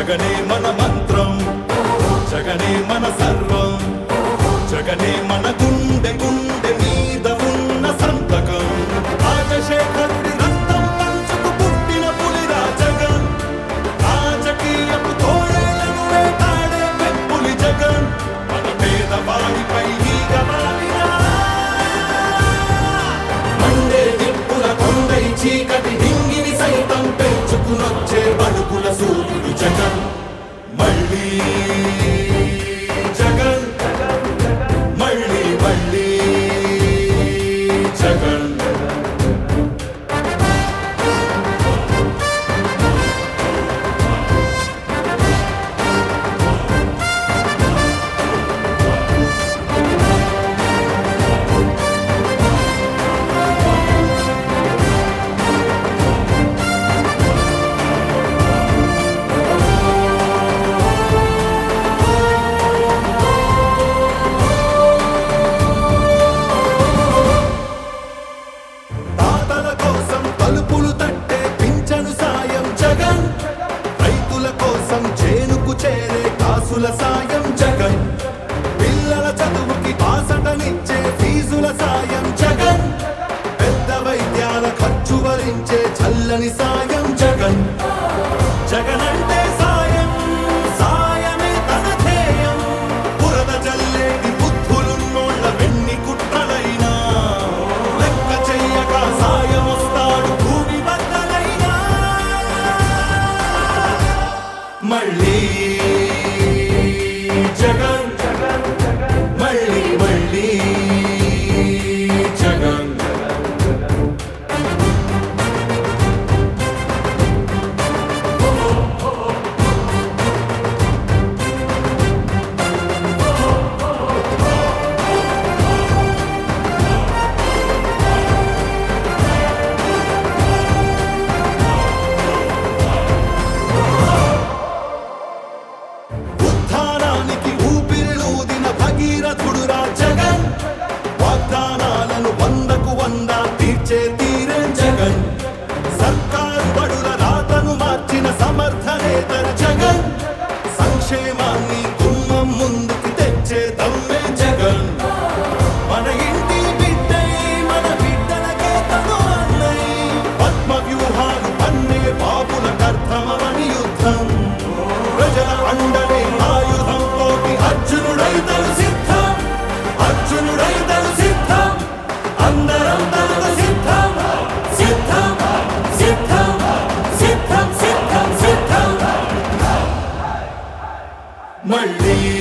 జగనే మన మంత్రం జగనే మన సర్వం జగనే మన గుండె గుండె మీద ఉన్న సంతకం రాజశేఖరుడి రక్తం పంచుకు పుట్టిన పులిరా జగన్ రాజకీయపు తోడేళ్లను వేటాడే పెప్పులి జగన్ మన పేదవాడిపై ఈగ వాలినా మండే నిప్పుల కొండై చీకటి డింగిని సైతం పెంచుకునొచ్చే బడుకుల సూర్యుడు జగన్ మళ్ళీ జగన్ మళ్ళీ మళ్ళీ జగన్ తాతల కోసం తలుపులు తట్టే పింఛను సాయం జగన్ రైతుల కోసం చేనుకు చేరే కాసుల సాయం జగన్ పిల్లల చదువుకి బాసటనిచ్చే ఫీజుల సాయం జగన్ పెద్ద వైద్యాల ఖర్చు భరించే చల్లని సాయం జగన్ జగన్ అంటే సాయం సాయమే తన ధ్యేయం బురద జల్లేది బుద్ధులున్నోళ్ళ వెన్ని కుట్రలైనా లెక్క చెయ్యక సాయం వస్తాడు భూమి బద్దలైనా మళ్ళీ జగన్ మళ్ళీ మళ్ళీ జగన్ ఉత్థానానికి ఊపిరిలూదిన భగీరథుడురా జగన్ వాగ్దానాలను వందకు వంద తీర్చే తీరే జగన్ సర్కారు బడుల రాతను మార్చిన సమర్థ నేతర జగన్ సంక్షేమాన్ని గుమ్మం ముందుకు తెచ్చే దమ్మే జగన్ మన ఇంటి బిడ్డై మన బిడ్డలకే తను అన్నై పద్మ వ్యూహాలు అన్నే బాబుల కర్తమని యుద్ధం ప్రజల అండనే ఆయుధం కోటి అర్జునుడైతను సిద్ధం అర్జునుడైతను సిద్ధం అందరం తనకు సిద్ధం సిద్ధం సిద్ధం సిద్ధం సిద్ధం సిద్ధం మళ్ళీ